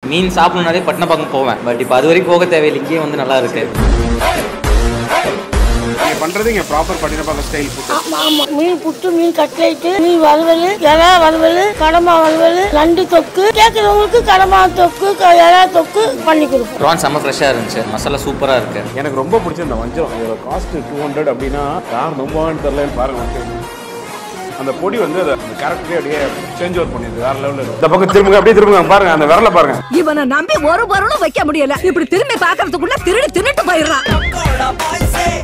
மீன் சாப்பிடணுனாலே பட்டினப்பாக்கம் போவேன் பட் இப்போ அது வரைக்கும் போக தேவையில்லை இங்கேயே வந்து நல்லா இருக்கு நீங்க பண்றது இங்க ப்ராப்பர் பட்டினப்பாக்கம் ஸ்டைல் ஃபுட் ஆமா ஆமா மீன் புட்டு மீன் கட்லைட்டு மீன் வறுவல் இறா வறுவல் கடமா வறுவல் நண்டு தொக்கு கேட்குறவங்களுக்கு கடமா தொக்கு க- இறா தொக்கு பண்ணி கொடுப்போம் ப்ரான் செம்ம ஃப்ரெஷ்ஷாக இருந்துச்சு மசாலா சூப்பராக இருக்கு எனக்கு ரொம்ப பிடிச்ச இந்த வஞ்சரம் இதோட காஸ்ட் டூ ஹண்ட்ரட் அப்படின்னா யார் நம்பவான்னு தெரியலன்னு பாருங்க வந்து அந்த பொடி வந்து அதை அந்த கேரக்டரே அப்படியே சேஞ்ச் ஓவர் பண்ணிடுது வேற லெவலில் இந்த பக்கம் திரும்புங்க அப்படியே திரும்புங்க பாருங்க அந்த விரல பாருங்க இவனை நம்பி ஒரு பொருளும் வைக்க முடியல இப்படி திரும்பி பாக்குறதுக்குள்ள திருடி தின்னுட்டு போயிடுறான்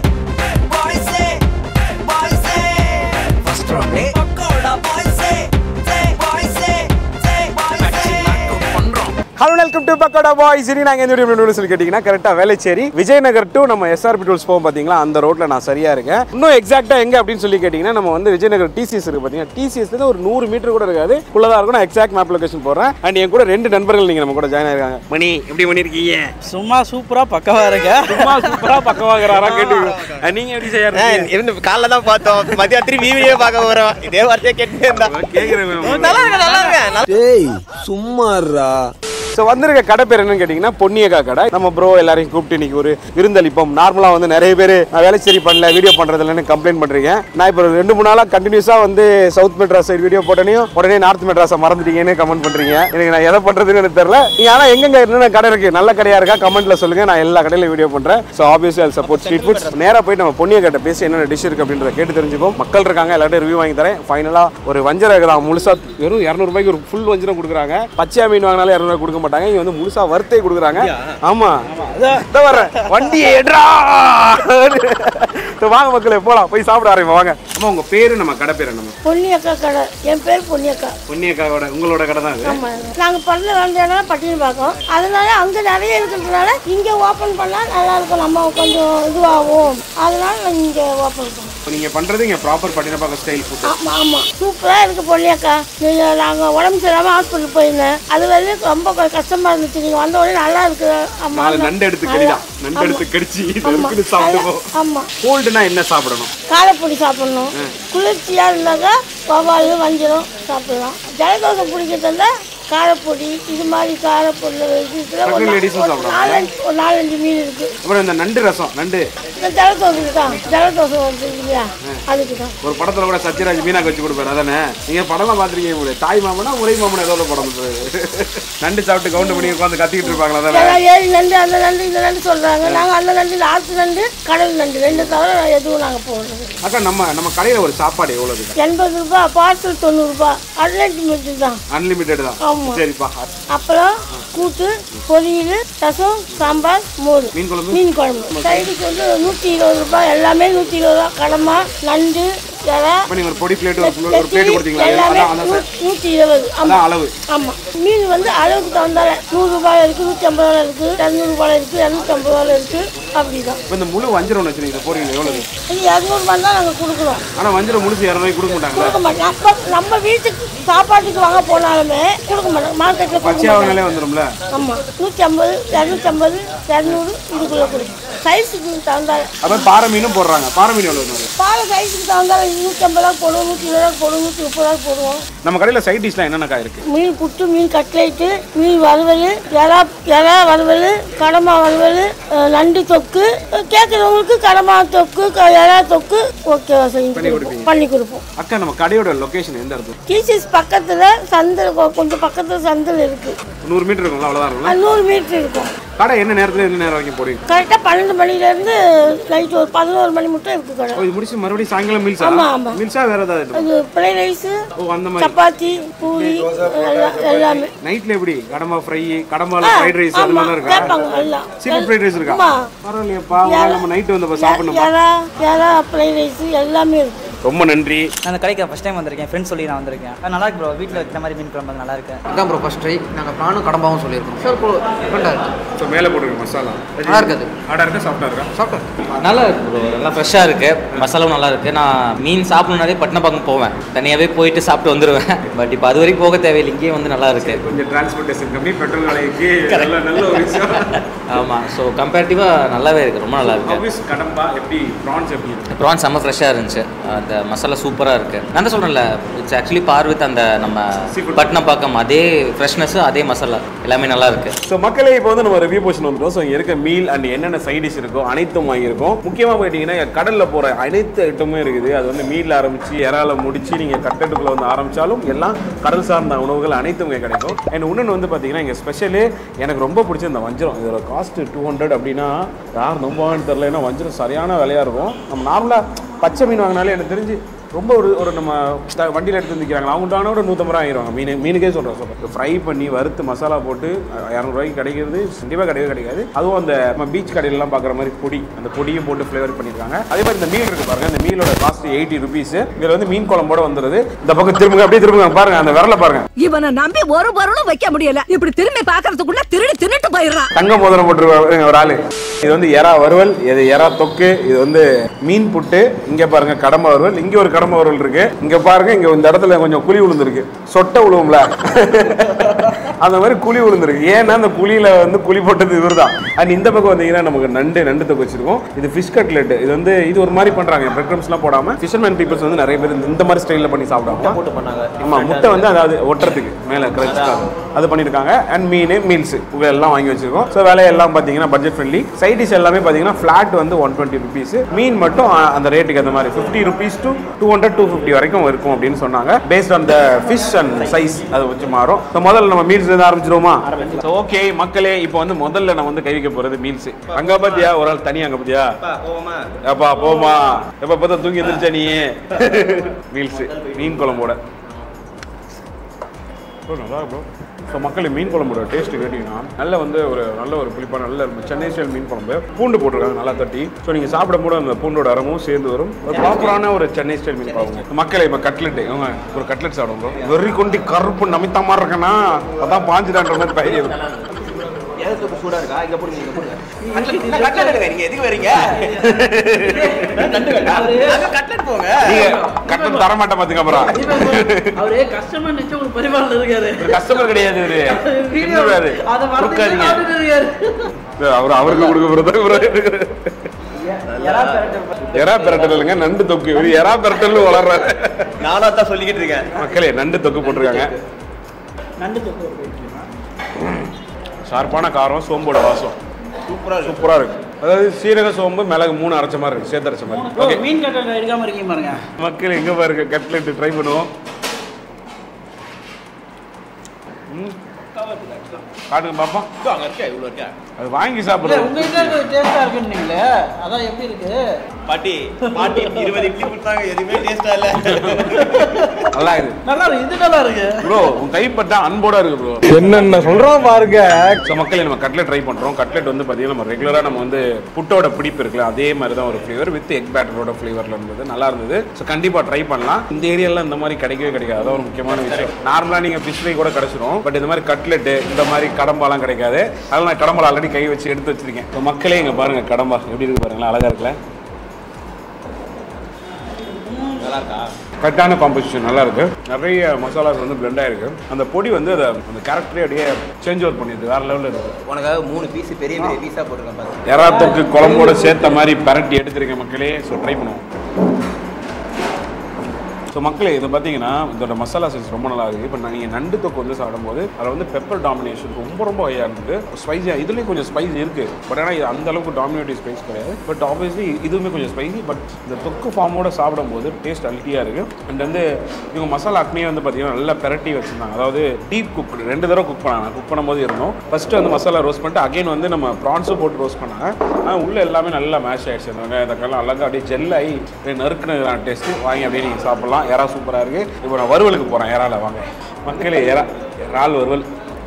hello welcome to pakoda boys இனி நாங்கள் எந்த வீடியோ சொல்லி கேட்டிங்கன்னா கரெக்டாக வேலைச்சேரி விஜயநகர் டு நம்ம எஸ்ஆர்பி டூல்ஸ் போவோம் பார்த்தீங்களா அந்த ரோட்டில் நான் சரியாக இருக்கேன் இன்னும் எக்ஸாக்டாக எங்கே அப்படின்னு சொல்லி கேட்டிங்கன்னா நம்ம வந்து விஜயநகர் டிசிஎஸ் இருக்குது பார்த்தீங்கன்னா டிசிஎஸ்லேருந்து ஒரு நூறு மீட்டர் கூட இருக்காது உள்ளதாக இருக்கும் நான் எக்ஸாக்ட் மேப் லொகேஷன் போடுறேன் அண்ட் என் கூட ரெண்டு நண்பர்கள் நீங்கள் நம்ம கூட ஜாயின் ஆயிருக்காங்க மணி எப்படி பண்ணியிருக்கீங்க சும்மா சூப்பரா பக்கவா இருக்க சும்மா சூப்பராக பக்கவாகிறாரா கேட்டு நீங்கள் எப்படி செய்ய இருந்து காலைல தான் பார்த்தோம் மதியாத்திரி வீடியோ பார்க்க போறோம் இதே வார்த்தையை கேட்டு இருந்தா கேட்குறேன் நல்லா இருக்கு நல்லா இருக்கு டேய் சும்மாறா ஸோ வந்திருக்க கடை பேர் என்னன்னு கேட்டிங்கன்னா பொன்னியக்கா கடை நம்ம ப்ரோ எல்லாரையும் கூப்பிட்டு இன்னைக்கு ஒரு விருந்தளிப்போம் நார்மலாக வந்து நிறைய பேர் நான் வேலை சரி பண்ணல வீடியோ பண்ணுறதுலன்னு கம்ப்ளைண்ட் பண்ணுறீங்க நான் இப்போ ரெண்டு மூணு நாளாக கண்டினியூஸாக வந்து சவுத் மெட்ராஸ் சைடு வீடியோ போட்டனையும் உடனே நார்த் மெட்ராஸை மறந்துட்டீங்கன்னு கமெண்ட் பண்ணுறீங்க எனக்கு நான் எதை பண்ணுறதுன்னு எனக்கு தெரியல நீங்கள் ஆனால் எங்கெங்க என்னென்ன கடை இருக்குது நல்ல கடையாக இருக்கா கமெண்ட்டில் சொல்லுங்கள் நான் எல்லா கடையிலும் வீடியோ பண்ணுறேன் ஸோ ஆப்வியஸ்லி அது சப்போர்ட் ஸ்ட்ரீட் ஃபுட்ஸ் நேராக போய் நம்ம பொன்னிய கடை பேசி என்னென்ன டிஷ் இருக்குது அப்படின்றத கேட்டு தெரிஞ்சுப்போம் மக்கள் இருக்காங்க எல்லாத்தையும் ரிவ்யூ வாங்கி தரேன் ஃபைனலாக ஒரு வஞ்சரம் தான் முழுசாக வெறும் இரநூறுபாய்க்கு ஒரு ஃபுல் வஞ்சரம் கொடுக்குறாங்க பச்சையா மீன் வாங்கினாலும் இரநூறுவா கொடுக்க மாட்டாங்க இங்க வந்து முழுசா வறுத்தே கொடுக்குறாங்க ஆமா இதோ வர்றேன் வண்டியை எடுறா இதோ வாங்க மக்களே போலாம் போய் சாப்பிட ஆரம்பிப்போம் வாங்க அம்மா உங்க பேரு நம்ம கடை பேர் நம்ம பொன்னியக்கா கடை என் பேர் பொன்னியக்கா பொன்னியக்காவோட உங்களோட கடை தான் இது ஆமா நாங்க பிறந்த வந்த இடம் பட்டினி பார்க்கோம் அதனால அங்க நிறைய இருக்கிறதுனால இங்க ஓபன் பண்ணா நல்லா இருக்கும் நம்ம கொஞ்சம் இதுவாகும் அதனால நாங்க இங்க ஓபன் பண்ணோம் இப்போ நீங்க பண்றது இங்க ப்ராப்பர் பட்டினப்பாக்கம் ஸ்டைல் ஃபுட் ஆமா ஆமா சூப்பரா இருக்கு பொன்னியக்கா நீங்க நாங்க உடம்பு சரியில்லாம ஹாஸ்பிட்டல் போயிருந்தேன் அது வரையும் ரொம்ப க- கஷ்டமா இருந்துச்சு நீங்க வந்த உடனே நல்லா இருக்கு ஆமா நாலு நண்டு எடுத்து கடிதான் நண்டு எடுத்து கடிச்சு நறுக்குன்னு சாப்பிடுவோம் ஆமா கோல்டுனா என்ன சாப்பிடணும் காரைப்பொடி சாப்பிடணும் குளிர்ச்சியா இருந்தாக்கா வவால் வஞ்சிரம் சாப்பிடலாம் ஜலதோஷம் பிடிக்கிறதா காரப்பொடி இது மாதிரி காரப்பொடி இதுல ஒரு Pregnant நா- ladies உம் ஒரு சாப்பிடலாம். நாலஞ்சு ஒரு நாலஞ்சு மீன் இருக்கு அப்புறம் இந்த நண்டு ரசம் நண்டு இந்த ஜலதோஷத்துக்கு தான் ஜலதோஷம் வருது இல்லையா அதுக்கு தான் ஒரு படத்துல கூட சத்யராஜ் மீனாக்கு வச்சு கொடுப்பாரு அதானே நீங்க படம்லாம் பாத்திருக்கீங்க போல தாய் மாமனா முறை மாமனா ஏதோ ஒரு படம் இருந்தது. நண்டு சாப்பிட்டு கவுண்ட் பண்ணி உட்காந்து கத்திக்கிட்டு இருப்பாங்களா அதானே எல்லாம் ஏரி நண்டு அந்த நண்டு இந்த நண்டு சொல்றாங்க நாங்க அந்த நண்டு இல்ல, ஆத்து நண்டு கடல் நண்டு ரெண்டு தவிர எதுவும் நாங்க போடுறது அக்கா நம்ம நம்ம கடையில ஒரு சாப்பாடு எவ்வளவு இருக்கு எண்பது ரூபாய் பார்சல் தொண்ணூறு ரூபாய் அன்லிமிட்டட் தான் அன்லிமிட்டெட் தான் ஆமா. சரிப்பா அப்புறம் கூட்டு பொரியல் ரசம் சாம்பார் மோர் மீன் குழம்பு மீன் குழம்பு சைடுக்கு வந்து நூற்றி இருபது ரூபாய் எல்லாமே நூற்றி இருபது ரூபா கடமா நண்டு இறா அப்ப நீங்க ஒரு பொடி பிளேட் ஒரு ஒரு பிளேட் கொடுத்தீங்களா எல்லாமே அதான் அதான் சார். நூற்றி இருபது ஆமா அதான் அளவு ஆமா மீன் வந்து அளவுக்கு தகுந்தால நூறு ரூபாய் இருக்கு நூற்றி ஐம்பது ரூபாய் இருக்கு இரநூறு ரூபாய் இருக்கு இரநூத்தி ஐம்பது ரூபாய் இருக்கு அப்படிதான் இப்போ இந்த முழு வஞ்சிரம் வச்சுருக்கீங்க போறீங்க எவ்வளவு இது இரநூறுபா தான் நாங்கள் கொடுக்குறோம் ஆனா வஞ்சிரம் முழுசு இரநூறு கொடுக்க மாட்டாங்களா கொடுக்க மாட்டோம் அப்போ நம்ம வீட்டுக்கு சாப்பாட்டுக்கு வாங்க போனாலுமே கொடுக்க மாட்டோம் மார்க்கெட்டில் கொடுக்க பச்சையா மாட்டோம் வாங்கினாலே வந்துரும்ல ஆமாம் நூற்றி ஐம்பது இரநூத்தி ஐம்பது இரநூறு இதுக்குள்ளே கொடுக்கும் சைஸுக்கு தகுந்தால அப்ப பாறை மீனும் போடுறாங்க பாறை மீன் எவ்வளவு வரும்? பாலை சைஸுக்கு தகுந்தால நூற்றி ஐம்பது ரூபா போடுவோம் நூற்றி இருபது ரூபா போடுவோம் நூற்றி முப்பது ரூபா போடுவோம் நம்ம கடையில சைட் டிஷ்லாம் என்னென்னக்கா இருக்கு மீன் புட்டு மீன் கட்லைட்டு மீன் வறுவல் இறா இறா வறுவல் கடமா வறுவல் அஹ், நண்டு தொக்கு கேட்குறவங்களுக்கு கடமா தொக்கு க- இறா தொக்கு ஓகே செஞ்சு கொடுப்போம் பண்ணி கொடுப்போம் அக்கா நம்ம கடையோட லொகேஷன் எந்த இடத்துல டிசிஎஸ் பக்கத்தில் சந்தில் கொஞ்சம் பக்கத்தில் சந்தில் இருக்குது நூறு மீட்டர் இருக்குங்களா அவ்வளவுதான் இருக்குங்களா நூறு மீட்டர் இருக்கும் கடை என்ன நேரத்துல என்ன நேரம் வரைக்கும் போடுவீங்க கரெக்டாக பன்னெண்டு மணிலேருந்து நைட்டு ஒரு பதினோரு மணி மட்டும் இருக்குது கடை ஓ, இது முடிச்சு மறுபடியும் சாயங்காலம் மீல்ஸா ஆமா, ஆமா. மீல்ஸா வேற ஏதாவது அது பிளேன் ரைஸு ஓ அந்த மாதிரி சப்பாத்தி பூரி எல்லாம் எல்லாமே நைட்ல எப்படி கடம்பா ஃப்ரை கடம்பால ஃப்ரைட் ரைஸ் அது ஆமா மாதிரி இருக்கா கேட்பாங்க எல்லாம் சீஃபுட் ஃப்ரைட் ரைஸ் இருக்கா ஆமா. பரவாயில்லையப்பா ஒரு நாள் நம்ம நைட்டு வந்து சாப்பிடணும் இறா இறா பிளேன் ரைஸு எல்லாமே இருக்குது ரொம்ப நன்றி நான் அந்த கடைக்கு ஃபர்ஸ்ட் டைம் வந்திருக்கேன் ஃப்ரெண்ட்ஸ் சொல்லி நான் வந்திருக்கேன் அது நல்லா இருக்கு ப்ரோ வீட்டில் வைக்கிற மாதிரி மீன் குழம்பு நல்லா இருக்கு அதான் ப்ரோ ஃபர்ஸ்ட் ட்ரை நாங்கள் ப்ரானும் கடம்பாவும் சொல்லியிருக்கோம் சார் டிஃப்ரெண்டாக இருக்கு ஸோ மேலே போட்டுருக்க மசாலா நல்லா இருக்குது ஆடா இருக்கா சாப்பிட்டா இருக்கா சாப்பிட்டேன் நல்லா இருக்கு ப்ரோ நல்லா ஃப்ரெஷ்ஷாக இருக்கு மசாலாவும் நல்லா இருக்கு நான் மீன் சாப்பிடணுனாலே பட்டினப்பாக்கம் போவேன் தனியாகவே போயிட்டு சாப்பிட்டு வந்துடுவேன் பட் இப்போ அது வரைக்கும் போக தேவையில்லை இங்கேயே வந்து நல்லா இருக்கு கொஞ்சம் டிரான்ஸ்போர்ட்டேஷன் கம்மி பெட்ரோல் விலைக்கு நல்ல நல்ல ஒரு விஷயம் ஆமாம் ஸோ கம்பேரிட்டிவாக நல்லாவே இருக்கு ரொம்ப நல்லா இருக்கு ஆஃபீஸ் கடம்பா எப்படி ப்ரான்ஸ் எப்படி இருக்கு ப்ரான் செம்ம ஃப்ரெஷ்ஷாக இருந்துச்சு அந்த மசாலா சூப்பராக இருக்குது நான் தான் சொல்கிறேன்ல இட்ஸ் ஆக்சுவலி பார் வித் அந்த நம்ம பட்னப்பாக்கம் அதே ஃப்ரெஷ்னஸ் அதே மசாலா எல்லாமே நல்லா இருக்குது ஸோ மக்களே இப்போ வந்து நம்ம ரிவ்யூ போர்ஷன் வந்துட்டோம் ஸோ இங்கே இருக்க மீல் அண்ட் என்னென்ன சைட் டிஷ் இருக்கோ அனைத்தும் வாங்கியிருக்கோம் முக்கியமாக போயிட்டீங்கன்னா கடலில் போகிற அனைத்து ஐட்டமும் இருக்குது அது வந்து மீலில் ஆரம்பிச்சு இறால முடிச்சு நீங்கள் கட்டெட்டுக்குள்ளே வந்து ஆரம்பிச்சாலும் எல்லாம் கடல் சார்ந்த உணவுகள் அனைத்தும் இங்கே கிடைக்கும் அண்ட் இன்னொன்று வந்து பார்த்தீங்கன்னா இங்கே ஸ்பெஷலு எனக்கு ரொம்ப பிடிச்ச இந்த வஞ்சரம் இதோட காஸ்ட் டூ ஹண்ட்ரட் அப்படின்னா யார் நம்பவான்னு தெரில ஏன்னா வஞ்சரம் சரியான விலையாக இருக்கும் நம்ம நார்மலாக பச்சை மீன் வாங்கினாலே எனக்கு தெரிஞ்சு ரொம்ப ஒரு ஒரு நம்ம த- வண்டியில் எடுத்து வந்துக்கிறாங்க அவங்கள்ட்டான ஒரு நூற்றம்பது ரூபா ஆகிடுவாங்க மீன் மீனுக்கே சொல்கிறேன் சொல்கிறேன் ஃப்ரை பண்ணி வறுத்து மசாலா போட்டு அஹ், இரநூறுவாய்க்கு கிடைக்கிறது கண்டிப்பாக கிடையவே கிடைக்காது அதுவும் அந்த நம்ம பீச் கடையிலலாம் பார்க்குற மாதிரி பொடி அந்த பொடியும் போட்டு ஃப்ளேவர் பண்ணியிருக்காங்க அதே மாதிரி இந்த மீன் இருக்கு பாருங்க இந்த மீனோட காஸ்ட் எயிட்டி ருபீஸ் இதில் வந்து மீன் குழம்போட வந்துடுது இந்த பக்கம் திரும்புங்க அப்படியே திரும்புங்க பாருங்க அந்த விரல பாருங்க இவனை நம்பி ஒரு பொருளும் வைக்க முடியல இப்படி திரும்பி பாக்குறதுக்குள்ள திருடி தின்னுட்டு போயிடுறான் தங்க மோதிரம் போட்டுருவாங்க ஒரு ஆளு இது வந்து எறா வறுவல் இது எறா தொக்கு இது வந்து மீன் புட்டு இங்க பாருங்க கடம்ப வறுவல் இங்க ஒரு கடம்ப வறுவல் இருக்கு இங்க பாருங்க இங்க இந்த இடத்துல கொஞ்சம் குழி விழுந்திருக்கு சொட்டை விழுவும்ல அந்த மாதிரி குழி விழுந்திருக்கு ஏன்னா அந்த குழியில வந்து குழி போட்டது இவர்தான் அண்ட் இந்த பக்கம் வந்தீங்கன்னா நமக்கு நண்டு நண்டு தொக்கு வச்சிருக்கோம் இது ஃபிஷ் கட்லெட் இது வந்து இது ஒரு மாதிரி பண்றாங்க பிரெட் க்ரம்ஸ்லாம் போடாம ஃபிஷர்மேன் பீப்பிள்ஸ் வந்து நிறைய பேர் இந்த- இந்த மாதிரி ஸ்டைலில் பண்ணி சாப்பிடுவாங்க போட்டு பண்ணாங்க ஆமா முட்டை வந்து அதாவது ஒட்டுறதுக்கு மேலே கிரச்சுக்காக அது பண்ணியிருக்காங்க அண்ட் மீன் மீல்ஸ் இவங்க எல்லாம் வாங்கி வச்சிருக்கோம் ஸோ விலையெல்லாம் பார்த்தீங்கன்னா பட்ஜெட் ஃப்ரெண்ட்லி சைட் டிஷ் எல்லாமே பார்த்தீங்கன்னா ஃப்ளாட் வந்து ஒன் டுவெண்ட்டி ருபீஸ் மீன் மட்டும் அ- அந்த ரேட்டுக்கு அந்த மாதிரி fifty rupees to two hundred to fifty வரைக்கும் இருக்கும் அப்படின்னு சொன்னாங்க based on the fish and size அதை வச்சு மாறும் ஸோ முதல்ல நம்ம மீல்ஸ் இருந்து ஆரம்பிச்சிருவோமா ஸோ ஓகே மக்களே இப்போ வந்து முதல்ல நான் வந்து கை வைக்க போகிறது மீல்ஸ் அங்கே பார்த்தியா ஒரு ஆள் தனி அங்கே பார்த்தியா போவோமா அப்பா போமா எப்ப பார்த்தா தூங்கி எந்திரிச்சா நீ மீல்ஸ் மீன் குழம்போட ப்ரோ நல்லா ப்ரோ ஸோ மக்கள் மீன் குழம்போட டேஸ்ட் கேட்டிங்கன்னா நல்ல வந்து ஒரு நல்ல ஒரு புளிப்பான நல்ல ஒரு சென்னை ஸ்டைல் மீன் குழம்பு பூண்டு போட்டிருக்காங்க நல்லா தட்டி ஸோ நீங்கள் சாப்பிடும்போது அந்த பூண்டோட அறமும் சேர்ந்து வரும் ஒரு ப்ராப்பரான ஒரு சென்னை ஸ்டைல் மீன் குழம்பு மக்களை இப்போ கட்லெட் இவங்க ஒரு கட்லெட் சாப்பிடும் ப்ரோ வெறி கொண்டி கருப்பு நமித்தா மாதிரி இருக்கேன்னா அதான் பாஞ்சுதான்ற மாதிரி பயிர் ஏதாவது தொக்கு சூடா இருக்கா இங்க போடுங்க இங்க போடுங்க கட்லெட் எடுங்க நீங்க எதுக்கு வரீங்க கட்லெட் போங்க நீங்க கட்லெட் தர மாட்டேன் பார்த்துக்க அப்புறம் அவரே கஸ்டமர் நிச்சயம் ஒரு பரிமாறல இருக்காரு கஸ்டமர் கிடையாது இவரு தின்னுவாரு. அதை கொடுக்காதீங்க. மறந்துட்டு இருக்காரு அவர் அவருக்கு கொடுக்க போறது எறா பிரட்டல் இல்லைங்க நண்டு தொக்கு இவரு எறா பிரட்டல் வளர்றாரு நானும் அதான் சொல்லிக்கிட்டு இருக்கேன் மக்களே நண்டு தொக்கு போட்டிருக்காங்க நண்டு தொக்கு ஒரு plate. ஷார்ப்பான காரம் சோம்போட வாசம் சூப்பரா இருக்கு சூப்பரா இருக்கு அதாவது சீரக சோம்பு மிளகு மூணு அரைச்ச மாதிரி இருக்கு சேர்த்து அரைச்ச மாதிரி ஓ ஓகே மீன் கட்டை எடுக்காம இருக்கீங்க பாருங்க மக்கள் எங்க பாருங்க கட்லெட் ட்ரை பண்ணுவோம் ம். காட்டுங்க பாப்பா அங்க இருக்கா இவ்வளவு இருக்கா அது வாங்கி இல்ல சாப்பிடுறோம் உங்க இதுல டேஸ்டா இருக்குன்னீங்களே அதான் எப்படி இருக்கு பாட்டி பாட்டி இருபது இட்லி கொடுத்தாங்க எதுவுமே டேஸ்டா இல்ல நல்லா இருக்கு நல்லா இருக்கு இது நல்லா இருக்கு ப்ரோ உன் கைப்பட்டா அன்போட இருக்கு ப்ரோ என்னென்ன சொல்றான் பாருங்க ஸோ மக்களே நம்ம கட்லெட் ட்ரை பண்ணுறோம் கட்லெட் வந்து பார்த்தீங்கன்னா நம்ம ரெகுலராக நம்ம வந்து புட்டோட பிடிப்பு இருக்குல்ல அதே மாதிரி தான் ஒரு ஃப்ளேவர் வித் எக் பேட்டரோட ஃப்ளேவரில் இருந்தது நல்லா இருந்தது ஸோ கண்டிப்பாக ட்ரை பண்ணலாம் இந்த ஏரியாவில் இந்த மாதிரி கிடைக்கவே கிடைக்காது அதான் ஒரு முக்கியமான விஷயம் நார்மலாக நீங்கள் ஃபிஷ் ஃப்ரை கூட கிடச்சிரும் பட் இந்த மாதிரி கட்லெட்டு இந்த மாதிரி கடம்பாலாம் கிடைக்காது அதனால் நான் கடம்பா ஆல்ரெடி கை வச்சு எடுத்து வச்சிருக்கேன் ஸோ மக்களே இங்கே பாருங்கள் கடம்பா எப்படி இருக்கு பாருங்களேன் அழகாக இருக்குல்ல நல்லா இருக்கா கரெக்டான காம்போசிஷன் நல்லா இருக்கு நிறைய மசாலாஸ் வந்து blend ஆயிருக்கு அந்த பொடி வந்து அதை அந்த கேரக்டரே அப்படியே சேஞ்ச் ஓவர் பண்ணிடுது வேற லெவலில் இருக்கு உனக்காக மூணு பீஸ் பெரிய பெரிய பீஸா போட்டிருக்கேன் பாரு எறா தொக்கு குழம்போட சேர்த்த மாதிரி பரட்டி எடுத்துருக்கேன் மக்களே ஸோ ட்ரை பண்ணுவோம் ஸோ மக்களே இதை பார்த்தீங்கன்னா இதோட மசாலா சென்ஸ் ரொம்ப நல்லா இருக்குது இப்போ நீங்கள் நண்டு தொக்கு வந்து சாப்பிடும்போது அதில் வந்து பெப்பர் டாமினேஷன் ரொம்ப ரொம்ப ஹையாக இருந்தது ஸ்பைஸியாக இதுலேயும் கொஞ்சம் ஸ்பைஸ் இருக்குது பட் ஆனால் இது அந்த அளவுக்கு டாமினேட்டிவ் ஸ்பைஸ் கிடையாது பட் ஆப்வியஸ்லி இதுவுமே கொஞ்சம் ஸ்பைசி பட் இந்த தொக்கு ஃபார்மோட சாப்பிடும்போது டேஸ்ட் அல்ட்டியாக இருக்குது அண்ட் வந்து இவங்க மசாலா அக்னியே வந்து பார்த்தீங்கன்னா நல்லா பெரட்டி வச்சுருந்தாங்க அதாவது டீப் குக் ரெண்டு தடவை குக் பண்ணாங்க குக் பண்ணும்போது இருந்தோம் ஃபஸ்ட்டு வந்து மசாலா ரோஸ்ட் பண்ணிட்டு அகைன் வந்து நம்ம ப்ரான்ஸும் போட்டு ரோஸ்ட் பண்ணாங்க ஆனால் உள்ளே எல்லாமே நல்லா மேஷ் ஆகிடுச்சு அந்த வெங்காயம் தக்காளி அழகாக அப்படியே ஜெல்லாகி நறுக்குன டேஸ்ட்டு வாங்கி அப்படியே நீங்கள் சாப்பிட்லாம் எறா சூப்பராக இருக்குது இப்போ நான் வறுவலுக்கு போகிறேன் எறால வாங்க மக்களே எறா இறால் வறுவல்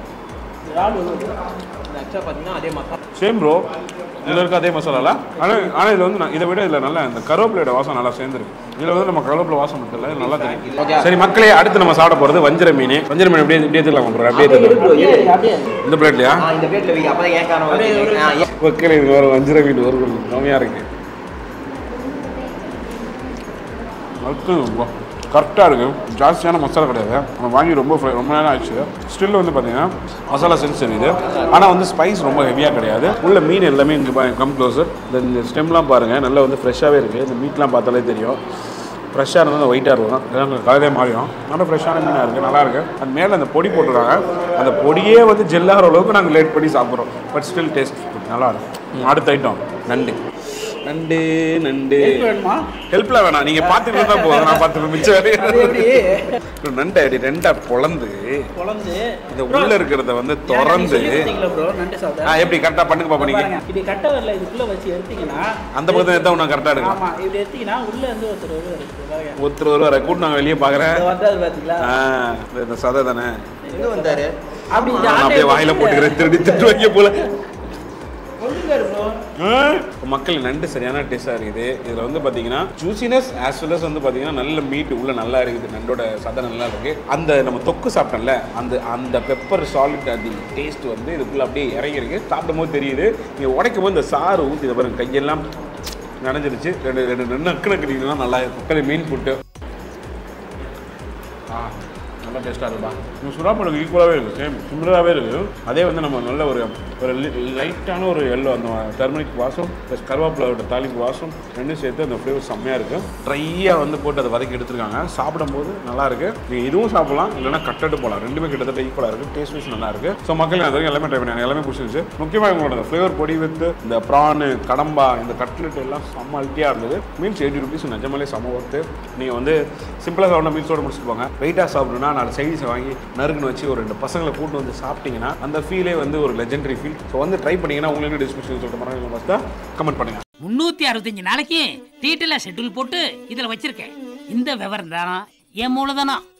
ஆக்சுவலாக பார்த்தீங்கன்னா அதே மசாலா சேம் ப்ரோ இதில் இருக்க அதே மசாலால ஆனால் ஆனால் இதில் வந்து நான் இதை விட இதில் நல்லா இந்த கருவேப்பிலையோட வாசம் நல்லா சேர்ந்துருக்கு இதில் வந்து நம்ம கருவேப்பிலை வாசம் மட்டும் இல்லை இது நல்லா தெரியும் சரி மக்களே அடுத்து நம்ம சாப்பிட போகிறது வஞ்சர மீன் வஞ்சர மீன் அப்படியே இப்படியே எடுத்துக்கலாம் ப்ரோ அப்படியே எடுத்துக்கலாம் அப்படியே இந்த பிளேட்லையா இந்த பிளேட்ல வைக்க அப்பதான் ஏன் காரணம் மக்களே இது வேறு வஞ்சர மீன் ஒரு கம்மியாக இருக்கு கரெக்டாக இருக்குது ஜாஸ்தியான மசாலா கிடையாது நம்ம வாங்கி ரொம்ப fry- ரொம்ப நேரம் ஆயிடுச்சு ஸ்டில் வந்து பார்த்தீங்கன்னா மசாலா சென்ஸ் தெரியுது ஆனால் வந்து ஸ்பைஸ் ரொம்ப ஹெவியாக கிடையாது உள்ள மீன் எல்லாமே இங்கே கம் க்ளோசர் இந்த இந்த ஸ்டெம்லாம் பாருங்கள் நல்லா வந்து ஃப்ரெஷ்ஷாகவே இருக்குது இந்த மீட்லாம் பார்த்தாலே தெரியும் ஃப்ரெஷ்ஷாக இருந்தால் ஒயிட்டாக இருக்கும் இதெல்லாம் கலரே மாறிடும் நல்ல ஃப்ரெஷ்ஷான மீனாக இருக்குது நல்லா இருக்கு அது மேலே அந்த பொடி போட்டுருக்காங்க அந்த பொடியே வந்து ஜெல்லாகிற அளவுக்கு நாங்கள் லேட் பண்ணி சாப்பிட்றோம் பட் ஸ்டில் டேஸ்ட் நல்லா இருக்கும் அடுத்த ஐட்டம் நண்டு நண்டு நண்டு வேணுமா ஹெல்ப்லாம் வேணாம் நீங்கள் பார்த்துட்டு இருந்தால் போதும் நான் பார்த்துட்டு மிச்சம் அது எப்படி வேலையை நண்டை அப்படி ரெண்டா பொளந்து குழந்து இந்த உள்ள இருக்கிறத வந்து திறந்து ப்ரோ நண்டு சாப்பிட ஆ எப்படி கரெக்டாக பண்ணுங்க பாப்பா நீங்க பாருங்க இப்படி கட்ட வரல இதுக்குள்ள வச்சு எடுத்தீங்கன்னா அந்த பக்கத்தை எடுத்தா உனக்கு கரெக்டாக எடுக்கலாம் ஆமா இப்படி எடுத்தீங்கன்னா உள்ள இருந்து ஒருத்தர் வருவாரு பாருங்க ஒருத்தர் ஒரு வர கூட்டு நாங்கள் வெளியே பார்க்குறேன் இதை வந்தாரு பாத்தீங்களா இந்த சதை தானே எங்க வந்தாரு அப்படி இந்த நான் ஆட்டை அப்படியே வாயில போட்டுக்கிறேன் திருடி திட்டு வைக்க போல கொண்டுக்காரு ப்ரோ ஆ, மக்கள் நண்டு சரியான டேஸ்டாக இருக்குது இதில் வந்து பார்த்தீங்கன்னா ஜூசினஸ் ஆஸ் வெல் வந்து பார்த்தீங்கன்னா நல்ல மீட் உள்ள நல்லா இருக்குது நண்டோட சதை நல்லா இருக்கு அந்த நம்ம தொக்கு சாப்பிட்டோம்ல அந்த அந்த பெப்பர் சாலிட் அது டேஸ்ட் வந்து இதுக்குள்ள அப்படியே இறங்கியிருக்கு சாப்பிடும் போது தெரியுது நீங்கள் உடைக்கும் போது இந்த சாறு ஊற்றி இதை பாருங்க கையெல்லாம் நனைஞ்சிருச்சு ரெண்டு ரெண்டு ரெண்டு நக்கு நக்குனீங்கன்னா நல்லா இருக்கும் மக்கள் மீன் புட்டு ஆ நல்லா டேஸ்ட்டாக இருக்குப்பா நம்ம சுறாப்பழம் ஈக்குவலாகவே இருக்குது சேம் சிமிலராகவே இருக்குது அதே வந்து நம்ம நல்ல ஒரு ஒரு லைட்டான ஒரு எல்லோ அந்த டர்மரிக் வாசம் ப்ளஸ் கருவேப்பிலோட தாளிப்பு வாசம் ரெண்டும் சேர்த்து அந்த ஃப்ளேவர் செம்மையாக இருக்குது ட்ரையாக வந்து போட்டு அதை வதக்கி எடுத்துருக்காங்க சாப்பிடும்போது நல்லா இருக்கு நீங்கள் இதுவும் சாப்பிடலாம் இல்லைன்னா கட்டட்டு போகலாம் ரெண்டுமே கிட்டத்தட்ட ஈக்குவலாக இருக்குது டேஸ்ட் வைஸ் நல்லா இருக்கு ஸோ மக்கள் அது வரைக்கும் எல்லாமே ட்ரை பண்ணி எல்லாமே பிடிச்சிருந்துச்சு முக்கியமாக உங்களோட ஃப்ளேவர் பொடி வித்து இந்த ப்ரானு கடம்பா இந்த கட்லெட் எல்லாம் செம்ம அல்ட்டியாக இருந்தது மீன்ஸ் எயிட்டி ருபீஸ் நிஜமாலே செம்ம ஒர்த்து நீங்கள் வந்து சிம்பிளாக சாப்பிட மீல்ஸோட முடிச்சுட்டு போங்க வெயிட்டாக சாப்பிடணும்னா நாலு சைடிஸை வாங்கி நறுக்குன்னு வச்சு ஒரு ரெண்டு பசங்களை கூட்டு வந்து சாப்பிட்டீங்கன்னா அந்த ஃபீலே வந்து ஒரு லெஜெண்டரி ஃபீல் ஸோ வந்து ட்ரை பண்ணீங்கன்னா உங்களுக்கு டிஸ்கிரிப்ஷன் சொல்லிட்டு மறந்து ஃபஸ்ட்டாக கமெண்ட் பண்ணுங்க முன்னூத்தி அறுபத்தஞ்சு நாளைக்கு டீட்டெயிலாக ஷெட்யூல் போட்டு இதுல வச்சிருக்கேன் இந்த விவரம் தானா என் மூலதனம்